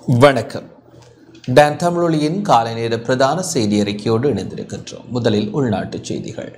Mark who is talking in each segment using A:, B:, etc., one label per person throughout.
A: வணக்கம் டான் தமிழொலியின் காலை நேர பிரதான செய்தி அறிக்கையோடு இணைந்திருக்கின்றோம் முதலில் உள்நாட்டுச் செய்திகள்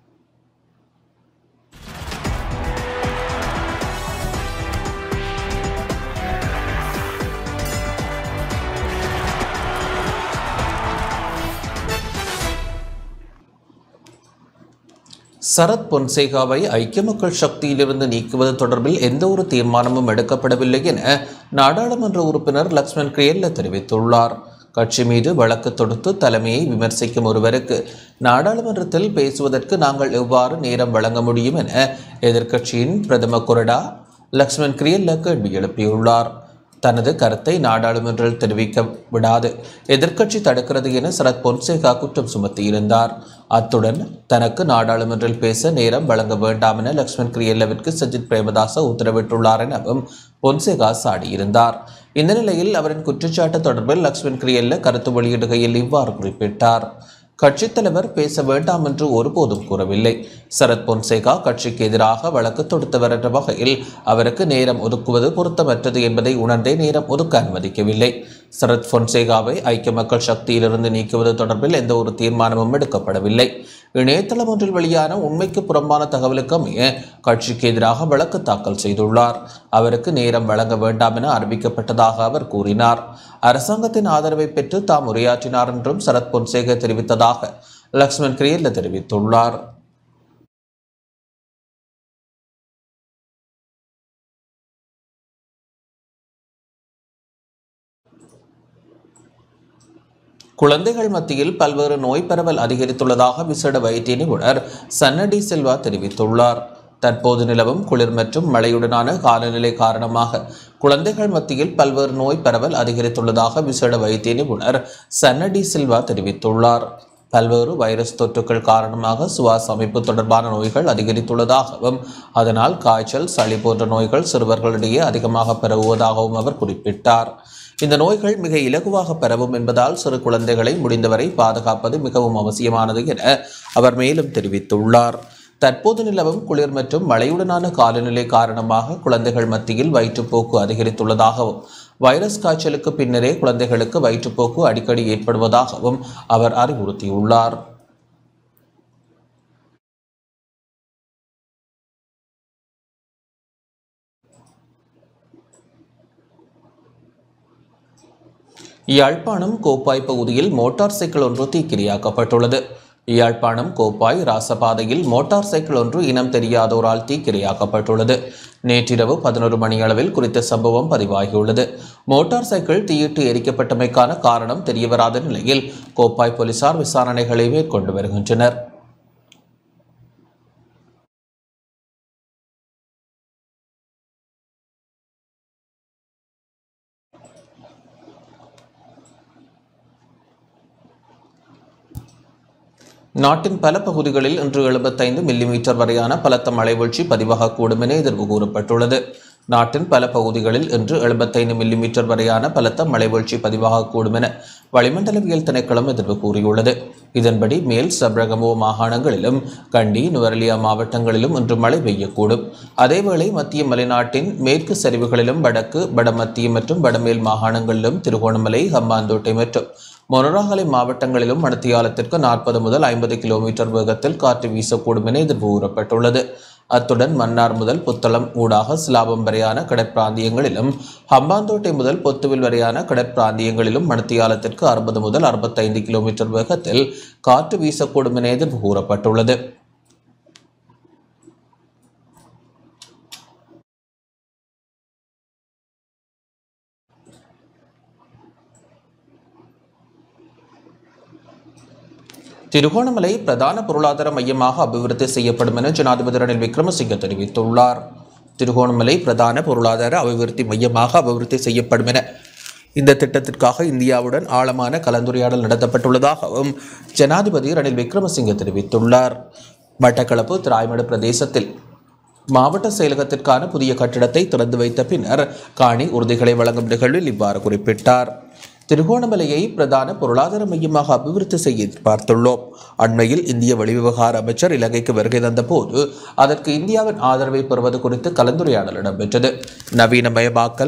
A: சரத் பொன்சேகாவை ஐக்கிய மக்கள் சக்தியிலிருந்து நீக்குவது தொடர்பில் எந்த ஒரு தீர்மானமும் எடுக்கப்படவில்லை என நாடாளுமன்ற உறுப்பினர் லக்ஷ்மண் கிரியல்ல தெரிவித்துள்ளார் கட்சி மீது வழக்கு தொடுத்து தலைமையை விமர்சிக்கும் ஒருவருக்கு நாடாளுமன்றத்தில் பேசுவதற்கு நாங்கள் எவ்வாறு நேரம் வழங்க முடியும் என எதிர்க்கட்சியின் பிரதம கொறடா லக்ஷ்மண் கிரியல்ல கேள்வி எழுப்பியுள்ளார் தனது கருத்தை நாடாளுமன்றில் தெரிவிக்க விடாது எதிர்க்கட்சி தடுக்கிறது என சரத் பொன்சேகா குற்றம் சுமத்தியிருந்தார் அத்துடன் தனக்கு நாடாளுமன்றில் பேச நேரம் வழங்க வேண்டாம் என லக்ஷ்மண் கிரியல்லவிற்கு சஜித் பிரேமதாச உத்தரவிட்டுள்ளார் எனவும் பொன்சேகா சாடியிருந்தார் இந்த நிலையில் அவரின் குற்றச்சாட்டு தொடர்பில் லக்ஷ்மண் கிரியல்ல கருத்து வெளியிடுகையில் இவ்வாறு குறிப்பிட்டார் கட்சித் தலைவர் பேச வேண்டாம் என்று ஒருபோதும் கூறவில்லை சரத் பொன்சேகா கட்சிக்கு எதிராக வழக்கு தொடுத்தவர் என்ற வகையில் அவருக்கு நேரம் ஒதுக்குவது பொருத்தமற்றது என்பதை உணர்ந்தே நேரம் ஒதுக்க அனுமதிக்கவில்லை சரத் பொன்சேகாவை ஐக்கிய மக்கள் சக்தியிலிருந்து நீக்குவது தொடர்பில் எந்த ஒரு தீர்மானமும் எடுக்கப்படவில்லை இணையதளம் ஒன்றில் வெளியான உண்மைக்கு புறம்பான தகவலுக்கு அமைய கட்சிக்கு எதிராக வழக்கு தாக்கல் செய்துள்ளார் அவருக்கு நேரம் வழங்க வேண்டாம் என அறிவிக்கப்பட்டதாக அவர் கூறினார் அரசாங்கத்தின் ஆதரவை பெற்று தாம் உரையாற்றினார் என்றும் சரத் பொன்சேக தெரிவித்ததாக லக்ஷ்மண் கிரியல்ல தெரிவித்துள்ளார் குழந்தைகள் மத்தியில் பல்வேறு நோய் பரவல் அதிகரித்துள்ளதாக விசேட வைத்திய நிபுணர் சன்னடி செல்வா தெரிவித்துள்ளார் தற்போது நிலவும் குளிர் மற்றும் மழையுடனான காலநிலை காரணமாக குழந்தைகள் மத்தியில் பல்வேறு நோய் பரவல் அதிகரித்துள்ளதாக விசேட வைத்திய நிபுணர் சன்னடி சில்வா தெரிவித்துள்ளார் பல்வேறு வைரஸ் தொற்றுக்கள் காரணமாக சுவாச அமைப்பு தொடர்பான நோய்கள் அதிகரித்துள்ளதாகவும் அதனால் காய்ச்சல் சளி போன்ற நோய்கள் சிறுவர்களிடையே அதிகமாக பரவுவதாகவும் அவர் குறிப்பிட்டார் இந்த நோய்கள் மிக இலகுவாக பரவும் என்பதால் சிறு குழந்தைகளை முடிந்தவரை பாதுகாப்பது மிகவும் அவசியமானது என அவர் மேலும் தெரிவித்துள்ளார் தற்போது நிலவும் குளிர் மற்றும் மழையுடனான காலநிலை காரணமாக குழந்தைகள் மத்தியில் வயிற்றுப்போக்கு அதிகரித்துள்ளதாகவும் வைரஸ் காய்ச்சலுக்கு பின்னரே குழந்தைகளுக்கு வயிற்றுப்போக்கு அடிக்கடி ஏற்படுவதாகவும் அவர் அறிவுறுத்தியுள்ளார் யாழ்ப்பாணம் கோப்பாய் பகுதியில் மோட்டார் சைக்கிள் ஒன்று தீக்கிரையாக்கப்பட்டுள்ளது யாழ்ப்பாணம் கோப்பாய் ராசபாதையில் மோட்டார் சைக்கிள் ஒன்று இனம் தெரியாதோரால் தீக்கிரையாக்கப்பட்டுள்ளது நேற்றிரவு பதினோரு மணியளவில் குறித்த சம்பவம் பதிவாகியுள்ளது மோட்டார் சைக்கிள் தீயிட்டு எரிக்கப்பட்டமைக்கான காரணம் தெரியவராத நிலையில் கோப்பாய் போலீசார் விசாரணைகளை மேற்கொண்டு வருகின்றனர் நாட்டின் பல பகுதிகளில் இன்று எழுபத்தைந்து மில்லிமீட்டர் வரையான பலத்த மழை வீழ்ச்சி பதிவாகக்கூடும் என எதிர்வு கூறப்பட்டுள்ளது நாட்டின் பல பகுதிகளில் இன்று எழுபத்தைந்து மில்லிமீட்டர் வரையான பலத்த மழை வீழ்ச்சி பதிவாகக்கூடும் என வளிமண்டலவியல் திணைக்களம் எதிர்வு கூறியுள்ளது இதன்படி மேல் சப்ரகமோ மாகாணங்களிலும் கண்டி நுவரலியா மாவட்டங்களிலும் இன்று மழை பெய்யக்கூடும் அதேவேளை மத்திய மலைநாட்டின் மேற்கு சரிவுகளிலும் வடக்கு வடமத்திய மற்றும் வடமேல் மாகாணங்களிலும் திருகோணமலை ஹம்பாந்தோட்டை மற்றும் மொனராகலை மாவட்டங்களிலும் மணத்தியாலத்திற்கு நாற்பது முதல் ஐம்பது கிலோமீட்டர் வேகத்தில் காற்று வீசக்கூடும் என எதிர்ப்பு கூறப்பட்டுள்ளது அத்துடன் மன்னார் முதல் புத்தளம் ஊடாக சிலாபம் வரையான கடற்பிராந்தியங்களிலும் ஹம்பாந்தோட்டை முதல் பொத்துவில் வரையான கடற்பிராந்தியங்களிலும் மணத்தியாலத்திற்கு அறுபது முதல் அறுபத்தைந்து கிலோமீட்டர் வேகத்தில் காற்று வீசக்கூடும் என எதிர்ப்பு கூறப்பட்டுள்ளது திருகோணமலை பிரதான பொருளாதார மையமாக அபிவிருத்தி செய்யப்படும் என ஜனாதிபதி ரணில் விக்ரமசிங்க தெரிவித்துள்ளார் திருகோணமலை பிரதான பொருளாதார அபிவிருத்தி மையமாக அபிவிருத்தி செய்யப்படும் என இந்த திட்டத்திற்காக இந்தியாவுடன் ஆழமான கலந்துரையாடல் நடத்தப்பட்டுள்ளதாகவும் ஜனாதிபதி ரணில் விக்ரமசிங்க தெரிவித்துள்ளார் மட்டக்களப்பு திராய்மடு பிரதேசத்தில் மாவட்ட செயலகத்திற்கான புதிய கட்டிடத்தை திறந்து வைத்த பின்னர் காணி உறுதிகளை வழங்கும் நிகழ்வில் இவ்வாறு குறிப்பிட்டார் திருகோணமலையை பிரதான பொருளாதார மையமாக அபிவிருத்தி செய்ய எதிர்பார்த்துள்ளோம் அண்மையில் இந்திய வெளிவிவகார அமைச்சர் இலங்கைக்கு வருகை தந்தபோது அதற்கு இந்தியாவின் ஆதரவை பெறுவது குறித்து கலந்துரையாடல் இடம்பெற்றது நவீனமயமாக்கல்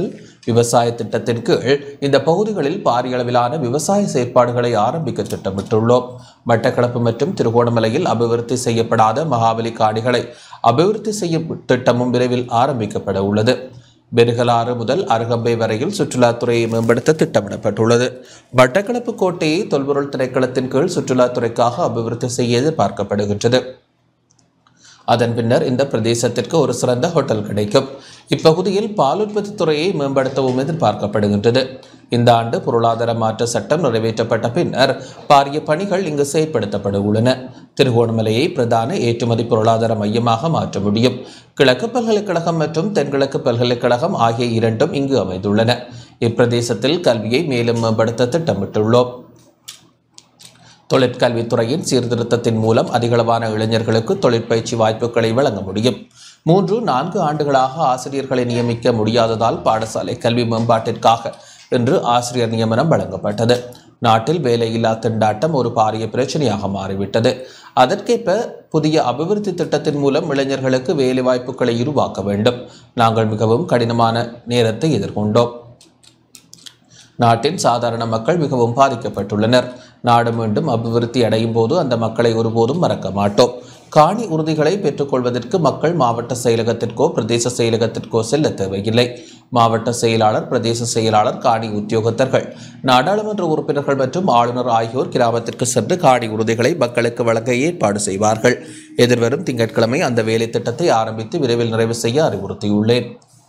A: விவசாய திட்டத்தின் கீழ் இந்த பகுதிகளில் பாரிய அளவிலான விவசாய செயற்பாடுகளை ஆரம்பிக்க திட்டமிட்டுள்ளோம் மட்டக்களப்பு மற்றும் திருகோணமலையில் அபிவிருத்தி செய்யப்படாத மகாபலி காணிகளை அபிவிருத்தி செய்யும் திட்டமும் விரைவில் ஆரம்பிக்கப்பட உள்ளது பெருகலாறு முதல் அருகம்பை வரையில் சுற்றுலாத்துறையை மேம்படுத்த திட்டமிடப்பட்டுள்ளது மட்டக்களப்பு கோட்டையை தொல்பொருள் திணைக்களத்தின் கீழ் சுற்றுலாத்துறைக்காக அபிவிருத்தி செய்ய எதிர்பார்க்கப்படுகின்றது அதன் பின்னர் இந்த பிரதேசத்திற்கு ஒரு சிறந்த ஹோட்டல் கிடைக்கும் இப்பகுதியில் பால் உற்பத்தி துறையை மேம்படுத்தவும் எதிர்பார்க்கப்படுகின்றது இந்த ஆண்டு பொருளாதார மாற்ற சட்டம் நிறைவேற்றப்பட்ட பின்னர் பாரிய பணிகள் இங்கு செயற்படுத்தப்பட உள்ளன திருகோணமலையை பிரதான ஏற்றுமதி பொருளாதார மையமாக மாற்ற முடியும் கிழக்கு பல்கலைக்கழகம் மற்றும் தென்கிழக்கு பல்கலைக்கழகம் ஆகிய இரண்டும் இங்கு அமைந்துள்ளன இப்பிரதேசத்தில் கல்வியை மேலும் மேம்படுத்த திட்டமிட்டுள்ளோம் தொழிற்கல்வித்துறையின் சீர்திருத்தத்தின் மூலம் அதிகளவான இளைஞர்களுக்கு தொழிற்பயிற்சி வாய்ப்புகளை வழங்க முடியும் மூன்று நான்கு ஆண்டுகளாக ஆசிரியர்களை நியமிக்க முடியாததால் பாடசாலை கல்வி மேம்பாட்டிற்காக இன்று ஆசிரியர் நியமனம் வழங்கப்பட்டது நாட்டில் வேலையில்லா திண்டாட்டம் ஒரு பாரிய பிரச்சனையாக மாறிவிட்டது அதற்கேற்ப புதிய அபிவிருத்தி திட்டத்தின் மூலம் இளைஞர்களுக்கு வேலை வாய்ப்புகளை உருவாக்க வேண்டும் நாங்கள் மிகவும் கடினமான நேரத்தை எதிர்கொண்டோம் நாட்டின் சாதாரண மக்கள் மிகவும் பாதிக்கப்பட்டுள்ளனர் நாடு மீண்டும் அபிவிருத்தி அடையும் போது அந்த மக்களை ஒருபோதும் மறக்க மாட்டோம் காணி உறுதிகளை பெற்றுக்கொள்வதற்கு மக்கள் மாவட்ட செயலகத்திற்கோ பிரதேச செயலகத்திற்கோ செல்ல தேவையில்லை மாவட்ட செயலாளர் பிரதேச செயலாளர் காணி உத்தியோகத்தர்கள் நாடாளுமன்ற உறுப்பினர்கள் மற்றும் ஆளுநர் ஆகியோர் கிராமத்திற்கு சென்று காணி உறுதிகளை மக்களுக்கு வழங்க ஏற்பாடு செய்வார்கள் எதிர்வரும் திங்கட்கிழமை அந்த வேலை திட்டத்தை ஆரம்பித்து விரைவில் நிறைவு செய்ய அறிவுறுத்தியுள்ளேன்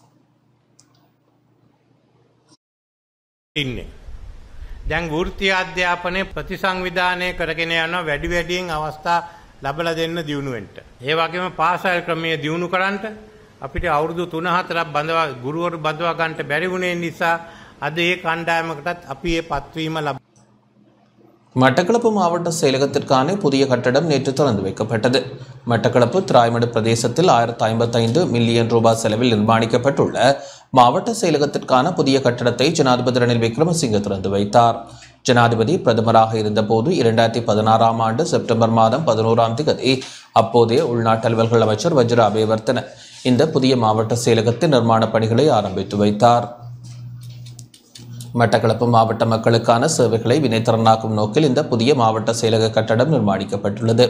B: ඉන්නේ. දැන් වෘත්ති අධ්‍යාපනය ප්‍රතිසංවිධානය කරගෙන යනවා වැඩි වැඩියෙන් අවස්ථා ලබල දෙන්න දියුණුවෙන්ට. ඒ වගේම පාසල් ක්‍රමය දියුණු කරන්නට අපිට අවුරුදු තුන හතරක් බඳවා ගුරුවරු බඳවා ගන්නට බැරි වුණේ නිසා අද ඒ කණ්ඩායමකටත් අපි ඒ පත්වීම ලබ
A: மட்டக்களப்பு மாவட்ட செயலகத்திற்கான புதிய கட்டடம் நேற்று திறந்து வைக்கப்பட்டது மட்டக்களப்பு திராய்மடு பிரதேசத்தில் ஆயிரத்தி ஐம்பத்தைந்து மில்லியன் ரூபாய் செலவில் நிர்மாணிக்கப்பட்டுள்ள மாவட்ட செயலகத்திற்கான புதிய கட்டடத்தை ஜனாதிபதி ரணில் விக்ரமசிங்க திறந்து வைத்தார் ஜனாதிபதி பிரதமராக இருந்தபோது இரண்டாயிரத்தி பதினாறாம் ஆண்டு செப்டம்பர் மாதம் பதினோராம் தேதி அப்போதைய உள்நாட்டு அலுவல்கள் அமைச்சர் வஜ்ர அபேவர்த்தன இந்த புதிய மாவட்ட செயலகத்தின் நிர்மாண பணிகளை ஆரம்பித்து வைத்தார் மட்டக்களப்பு மாவட்ட மக்களுக்கான சேவைகளை வினைத்திறனாக்கும் நோக்கில் இந்த புதிய மாவட்ட செயலக கட்டடம் நிர்மாணிக்கப்பட்டுள்ளது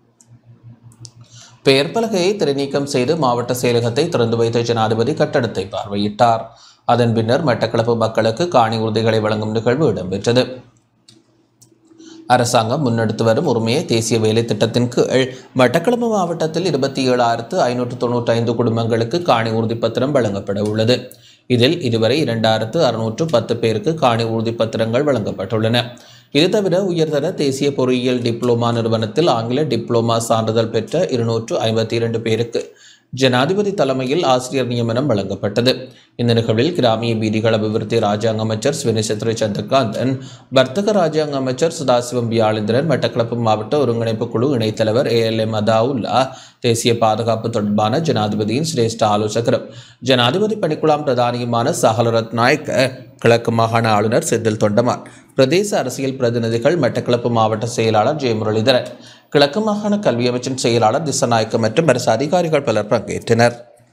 A: பெயர் பலகையை திரைநீக்கம் செய்து மாவட்ட செயலகத்தை திறந்து வைத்த ஜனாதிபதி கட்டடத்தை பார்வையிட்டார் அதன் பின்னர் மட்டக்களப்பு மக்களுக்கு காணி உறுதிகளை வழங்கும் நிகழ்வு இடம்பெற்றது அரசாங்கம் முன்னெடுத்து வரும் உரிமைய தேசிய வேலை திட்டத்தின் கீழ் மட்டக்களப்பு மாவட்டத்தில் இருபத்தி ஏழாயிரத்து ஐநூற்று தொண்ணூற்றி ஐந்து குடும்பங்களுக்கு காணி உறுதிப்பத்திரம் வழங்கப்பட உள்ளது இதில் இதுவரை இரண்டாயிரத்து அறுநூற்று பத்து பேருக்கு காணி உறுதிப்பத்திரங்கள் வழங்கப்பட்டுள்ளன இது தவிர உயர்தர தேசிய பொறியியல் டிப்ளோமா நிறுவனத்தில் ஆங்கில டிப்ளோமா சான்றிதழ் பெற்ற இருநூற்று ஐம்பத்தி இரண்டு பேருக்கு ஜனாதிபதி தலைமையில் ஆசிரியர் நியமனம் வழங்கப்பட்டது இந்த நிகழ்வில் கிராமிய வீதிகள் அபிவிருத்தி ராஜாங்க அமைச்சர் ஸ்வினிசத்ரி சந்திரகாந்தன் வர்த்தக ராஜாங்க அமைச்சர் சதாசிவம் வியாழேந்திரன் மட்டக்களப்பு மாவட்ட ஒருங்கிணைப்பு குழு இணைத்தலைவர் ஏ எல் எம் அதாவுல்லா தேசிய பாதுகாப்பு தொடர்பான ஜனாதிபதியின் சிரேஷ்ட ஆலோசகரும் ஜனாதிபதி பணிக்குழாம் பிரதானியுமான சஹலரத் நாயக்க கிழக்கு மாகாண ஆளுநர் செந்தில் தொண்டமான் பிரதேச அரசியல் பிரதிநிதிகள் மட்டக்களப்பு மாவட்ட செயலாளர் ஜெய முரளிதரன் கிழக்கு மாகாண கல்வி அமைச்சின் செயலாளர் திசநாயக்க மற்றும் அரசு அதிகாரிகள் பலர் பங்கேற்றனர்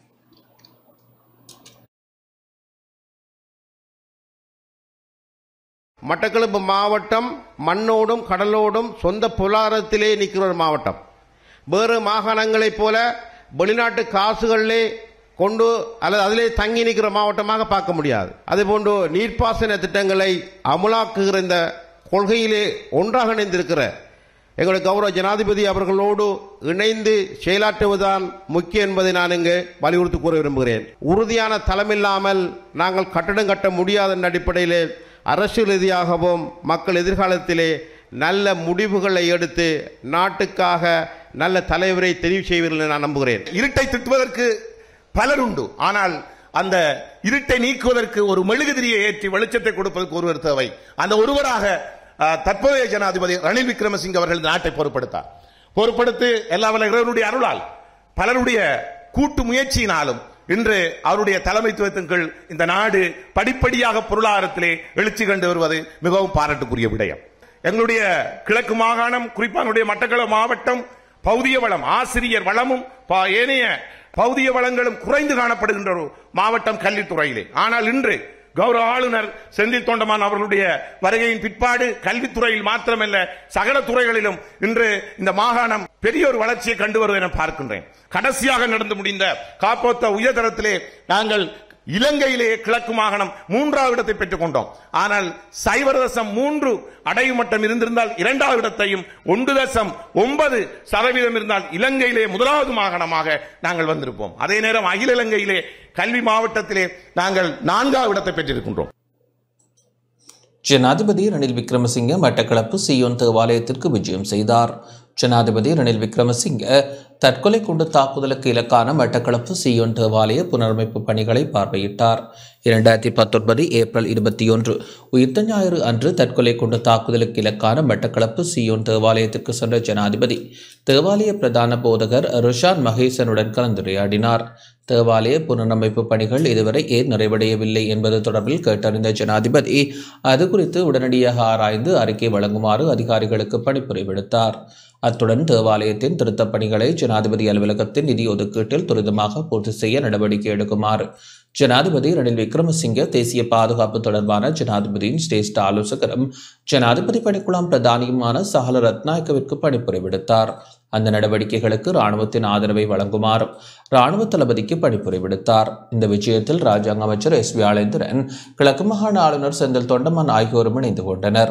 C: மட்டக்களப்பு மாவட்டம் மண்ணோடும் கடலோடும் சொந்த பொருளாதாரத்திலே நிற்கிற ஒரு மாவட்டம் வேறு மாகாணங்களைப் போல வெளிநாட்டு காசுகளிலே கொண்டு அல்லது அதிலே தங்கி நிற்கிற மாவட்டமாக பார்க்க முடியாது அதேபோன்று நீர்ப்பாசன திட்டங்களை அமுலாக்குகிற இந்த கொள்கையிலே ஒன்றாக இணைந்திருக்கிற எங்களுடைய கௌரவ ஜனாதிபதி அவர்களோடு இணைந்து செயலாற்றுவதுதான் முக்கியம் என்பதை நான் இங்கு வலியுறுத்தி கூற விரும்புகிறேன் உறுதியான தளமில்லாமல் நாங்கள் கட்டடம் கட்ட முடியாத என்ற அடிப்படையிலே அரசியல் ரீதியாகவும் மக்கள் எதிர்காலத்திலே நல்ல முடிவுகளை எடுத்து நாட்டுக்காக நல்ல தலைவரை தெரிவு செய்வீர்கள் என்று நான் நம்புகிறேன்
D: இருட்டை திட்டுவதற்கு பலர் உண்டு ஆனால் அந்த இருட்டை நீக்குவதற்கு ஒரு மெழுகுதிரியை ஏற்றி வெளிச்சத்தை கொடுப்பதற்கு ஒருவர் தேவை அந்த ஒருவராக அஹ், தற்போதைய ஜனாதிபதி ரணில் விக்ரமசிங்க அவர்கள் இந்த நாட்டை பொறுப்படுத்தார் பொறுப்படுத்தி எல்லா வல்ல இறைவனுடைய அருளால் பலருடைய கூட்டு முயற்சியினாலும் இன்று அவருடைய தலைமைத்துவத்தின் கீழ் இந்த நாடு படிப்படியாக பொருளாதாரத்திலே எழுச்சி கண்டு வருவது மிகவும் பாராட்டுக்குரிய விடயம் எங்களுடைய கிழக்கு மாகாணம் குறிப்பாக எங்களுடைய மட்டக்களப்பு மாவட்டம் பௌதிய வளம் ஆசிரியர் வளமும் பா- ஏனைய பௌதிய வளங்களும் குறைந்து காணப்படுகின்ற ஒரு மாவட்டம் கல்வித்துறையிலே ஆனால் இன்று கௌரவ ஆளுநர் செந்தில் தொண்டமான் அவர்களுடைய வருகையின் பிற்பாடு கல்வித்துறையில் மாத்திரமல்ல சகல துறைகளிலும் இன்று இந்த மாகாணம் பெரிய ஒரு வளர்ச்சியை கண்டு வருவதை நான் பார்க்கின்றேன் கடைசியாக நடந்து முடிந்த காப்போத்த உயர்தரத்திலே நாங்கள் இலங்கையிலே கிழக்கு மாகாணம் மூன்றாவது இடத்தை பெற்றுக் கொண்டோம் ஆனால் சைபர் தசம் மூன்று அடைவு மட்டம் இருந்திருந்தால் இரண்டாவது இடத்தையும் ஒன்று தசம் ஒன்பது சதவீதம் இருந்தால் இலங்கையிலே முதலாவது மாகாணமாக நாங்கள் வந்திருப்போம் அதே நேரம் அகில இலங்கையிலே கல்வி மாவட்டத்திலே நாங்கள் நான்காவது இடத்தை பெற்றிருக்கின்றோம்
A: ஜனாதிபதி ரணில் விக்ரமசிங்க மட்டக்களப்பு சியோன் தேவாலயத்திற்கு விஜயம் செய்தார் ஜனாதிபதி ரணில் விக்ரமசிங்க தற்கொலை குண்டு தாக்குதலுக்கு இலக்கான மட்டக்களப்பு சியோன் தேவாலய புனரமைப்பு பணிகளை பார்வையிட்டார் இரண்டாயிரத்தி பத்தொன்பது ஏப்ரல் இருபத்தி ஒன்று உயிர்த்த ஞாயிறு அன்று தற்கொலை குண்டு தாக்குதலுக்கு இலக்கான மட்டக்களப்பு சியோன் தேவாலயத்திற்கு சென்ற ஜனாதிபதி தேவாலய பிரதான போதகர் ருஷான் மகேசனுடன் கலந்துரையாடினார் தேவாலய புனரமைப்பு பணிகள் இதுவரை ஏன் நிறைவடையவில்லை என்பது தொடர்பில் கேட்டறிந்த ஜனாதிபதி அது குறித்து உடனடியாக ஆராய்ந்து அறிக்கை வழங்குமாறு அதிகாரிகளுக்கு பணிப்புரை விடுத்தார் அத்துடன் தேவாலயத்தின் திருத்தப் பணிகளை ஜனாதிபதி அலுவலகத்தின் நிதி ஒதுக்கீட்டில் துரிதமாக பூர்த்தி செய்ய நடவடிக்கை எடுக்குமாறு ஜனாதிபதி ரணில் விக்ரமசிங்கே தேசிய பாதுகாப்பு தொடர்பான ஜனாதிபதியின் சிரேஷ்ட ஆலோசகரும் ஜனாதிபதி பணிக்குழாம் பிரதானியுமான சஹல ரத்நாயக்கவிற்கு பணிப்புரை விடுத்தார் அந்த நடவடிக்கைகளுக்கு இராணுவத்தின் ஆதரவை வழங்குமாறும் இராணுவ தளபதிக்கு பணிப்புரை விடுத்தார் இந்த விஜயத்தில் ராஜாங்க அமைச்சர் எஸ் வியாளேந்திரன் கிழக்கு மாகாண ஆளுநர் செந்தில் தொண்டமான் ஆகியோரும் இணைந்து கொண்டனர்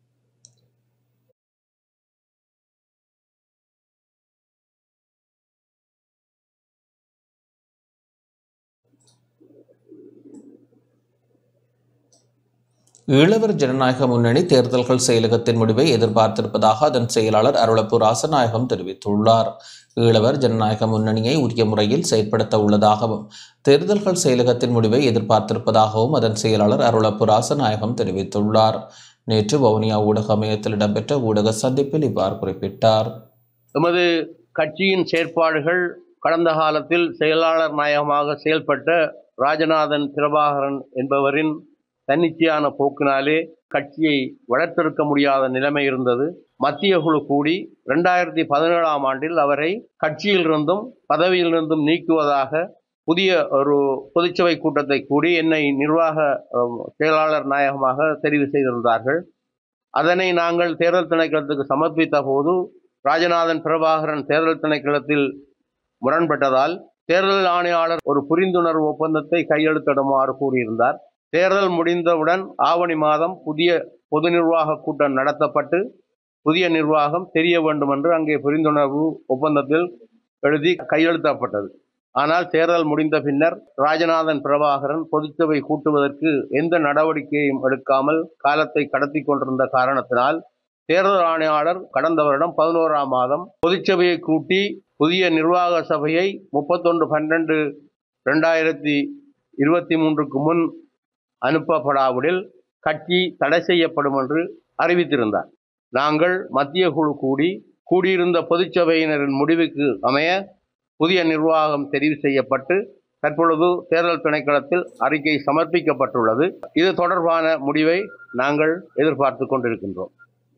A: ஈழவர் ஜனநாயக முன்னணி தேர்தல்கள் செயலகத்தின் முடிவை எதிர்பார்த்திருப்பதாக அதன் செயலாளர் அருளப்பு ராசநாயகம் தெரிவித்துள்ளார் ஈழவர் ஜனநாயக முன்னணியை உரிய முறையில் செயற்படுத்த உள்ளதாகவும் தேர்தல்கள் செயலகத்தின் முடிவை எதிர்பார்த்திருப்பதாகவும் அதன் செயலாளர் அருளப்பு ராசநாயகம் தெரிவித்துள்ளார் நேற்று வவுனியா ஊடக மையத்தில் இடம்பெற்ற ஊடக சந்திப்பில் இவ்வாறு குறிப்பிட்டார்
E: எமது கட்சியின் செயற்பாடுகள் கடந்த காலத்தில் செயலாளர் நாயகமாக செயல்பட்ட ராஜநாதன் பிரபாகரன் என்பவரின் தன்னிச்சையான போக்கினாலே கட்சியை வளர்த்தெடுக்க முடியாத நிலைமை இருந்தது மத்திய குழு கூடி ரெண்டாயிரத்தி பதினேழாம் ஆண்டில் அவரை கட்சியிலிருந்தும் பதவியிலிருந்தும் நீக்குவதாக புதிய ஒரு பொதுச்சபை கூட்டத்தை கூடி என்னை நிர்வாக அஹ், செயலாளர் நாயகமாக தெரிவு செய்திருந்தார்கள் அதனை நாங்கள் தேர்தல் திணைக்களத்துக்கு சமர்ப்பித்த போது ராஜநாதன் பிரபாகரன் தேர்தல் திணைக்களத்தில் முரண்பட்டதால் தேர்தல் ஆணையாளர் ஒரு புரிந்துணர்வு ஒப்பந்தத்தை கையெழுத்திடுமாறு கூறியிருந்தார் தேர்தல் முடிந்தவுடன் ஆவணி மாதம் புதிய பொது நிர்வாக கூட்டம் நடத்தப்பட்டு புதிய நிர்வாகம் தெரிய வேண்டும் என்று அங்கே புரிந்துணர்வு ஒப்பந்தத்தில் எழுதி கையெழுத்தப்பட்டது ஆனால் தேர்தல் முடிந்த பின்னர் ராஜநாதன் பிரபாகரன் பொதுச்சபை கூட்டுவதற்கு எந்த நடவடிக்கையும் எடுக்காமல் காலத்தை கடத்தி கொண்டிருந்த காரணத்தினால் தேர்தல் ஆணையாளர் கடந்த வருடம் பதினோராம் மாதம் பொதுச்சபையை கூட்டி புதிய நிர்வாக சபையை முப்பத்தொன்று பன்னெண்டு ரெண்டாயிரத்தி இருபத்தி மூன்றுக்கு முன் அனுப்பப்படாவிடில் கட்சி தடை செய்யப்படும் என்று அறிவித்திருந்தார் நாங்கள் மத்திய குழு கூடி கூடியிருந்த பொதுச்சபையினரின் முடிவுக்கு அமைய புதிய நிர்வாகம் தெரிவு செய்யப்பட்டு தற்பொழுது தேர்தல் திணைக்களத்தில் அறிக்கை சமர்ப்பிக்கப்பட்டுள்ளது இது தொடர்பான முடிவை நாங்கள் எதிர்பார்த்து கொண்டிருக்கின்றோம்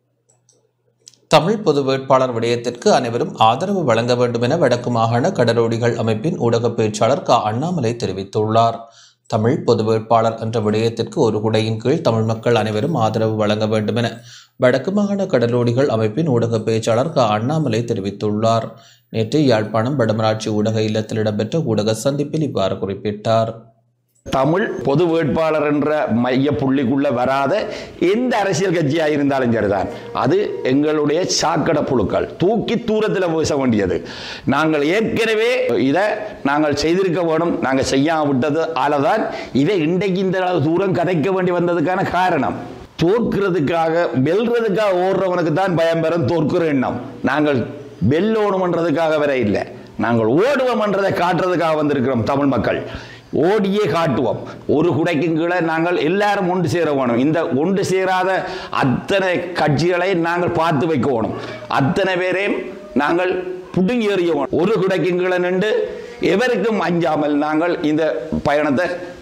A: தமிழ் பொது வேட்பாளர் விடயத்திற்கு அனைவரும் ஆதரவு வழங்க வேண்டும் என வடக்கு மாகாண கடலோடிகள் அமைப்பின் ஊடக பேச்சாளர் க அண்ணாமலை தெரிவித்துள்ளார் தமிழ் பொது வேட்பாளர் என்ற விடயத்திற்கு ஒரு குடையின் கீழ் தமிழ் மக்கள் அனைவரும் ஆதரவு வழங்க வேண்டும் என வடக்கு மாகாண கடலோடிகள் அமைப்பின் ஊடக பேச்சாளர் க அண்ணாமலை தெரிவித்துள்ளார் நேற்று யாழ்ப்பாணம் வடமராட்சி ஊடக இல்லத்தில் இடம்பெற்ற ஊடக சந்திப்பில் இவ்வாறு குறிப்பிட்டார்
F: தமிழ் பொது வேட்பாளர் என்ற மைய புள்ளிக்குள்ள வராத எந்த அரசியல் கட்சியாக இருந்தாலும் சரிதான் அது எங்களுடைய சாக்கட புழுக்கள் தூக்கி தூரத்தில் வீச வேண்டியது நாங்கள் ஏற்கனவே இதை நாங்கள் செய்திருக்க வேணும் நாங்கள் செய்யாம விட்டது ஆலதான் இதை இன்றைக்கு இந்த அளவு தூரம் கதைக்க வேண்டி வந்ததுக்கான காரணம் தோற்கிறதுக்காக வெல்றதுக்காக ஓடுறவனுக்கு தான் பயம் பெறும் தோற்கிற எண்ணம் நாங்கள் வெல்லோணுமன்றதுக்காக வர இல்லை நாங்கள் ஓடுவோம்ன்றதை காட்டுறதுக்காக வந்திருக்கிறோம் தமிழ் மக்கள் ஓடியே காட்டுவோம் ஒரு குடைக்கும் கீழே நாங்கள் எல்லாரும் ஒன்று சேர வேணும் இந்த ஒன்று சேராத அத்தனை கட்சிகளை நாங்கள் பார்த்து வைக்கணும் அத்தனை பேரையும் நாங்கள் புடுங்கி எறிய வேணும் ஒரு குடைக்கும் கீழே நின்று எவருக்கும் அஞ்சாமல் நாங்கள் இந்த பயணத்தை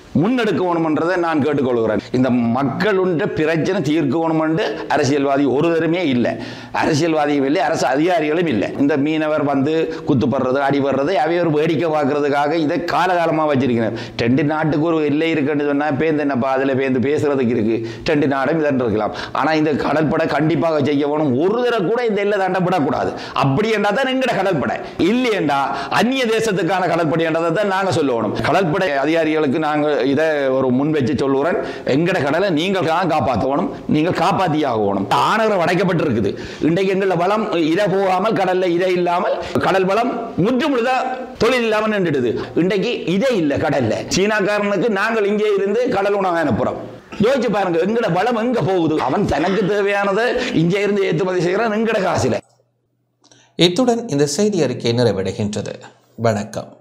F: முன்னெடுக்கணும்ன்றதை நான் கேட்டுக்கொள்கிறேன் இந்த மக்களுடைய பிரச்சனை தீர்க்கணும் என்று அரசியல்வாதி ஒருவருமே இல்லை அரசியல்வாதியும் இல்லை அரசு அதிகாரிகளும் இல்லை இந்த மீனவர் வந்து குத்துப்படுறது அடிபடுறது அவை ஒரு வேடிக்கை பார்க்கறதுக்காக இதை காலகாலமாக வச்சிருக்கிறேன் ரெண்டு நாட்டுக்கு ஒரு எல்லை இருக்குன்னு சொன்னால் பேந்து என்னப்பா அதில் பேந்து பேசுறதுக்கு இருக்கு ரெண்டு நாடும் இதன் இருக்கலாம் ஆனால் இந்த கடற்படை கண்டிப்பாக செய்ய வேணும் ஒரு தடவை கூட இந்த எல்லை தாண்டப்படக்கூடாது அப்படி என்றா தான் எங்கட கடற்படை இல்லையண்டா அந்நிய தேசத்துக்கான கடற்படை என்றதை தான் நாங்கள் சொல்லணும் கடற்படை அதிகாரிகளுக்கு நாங்கள் இதை ஒரு முன் வச்சு சொல்லுறேன் எங்கட கடலை நீங்கள் தான் காப்பாற்றணும் நீங்கள் காப்பாற்றி ஆகணும் ஆணவரம் அடைக்கப்பட்டிருக்குது இன்றைக்கு எங்கள வளம் இதை போகாமல் கடல்ல இதை இல்லாமல் கடல் வளம் முற்றுமுழுதா தொழில் இல்லாமல் நின்றுடுது இன்றைக்கு இதே இல்லை கடல்ல சீனாக்காரனுக்கு நாங்கள் இங்கே இருந்து கடல் உணவு அனுப்புறோம் யோசிச்சு பாருங்க எங்கட வளம் எங்க போகுது அவன் தனக்கு தேவையானதை இங்கே இருந்து ஏற்றுமதி செய்கிறான் எங்கட காசுல
A: இத்துடன் இந்த செய்தி அறிக்கை நிறைவடைகின்றது வணக்கம்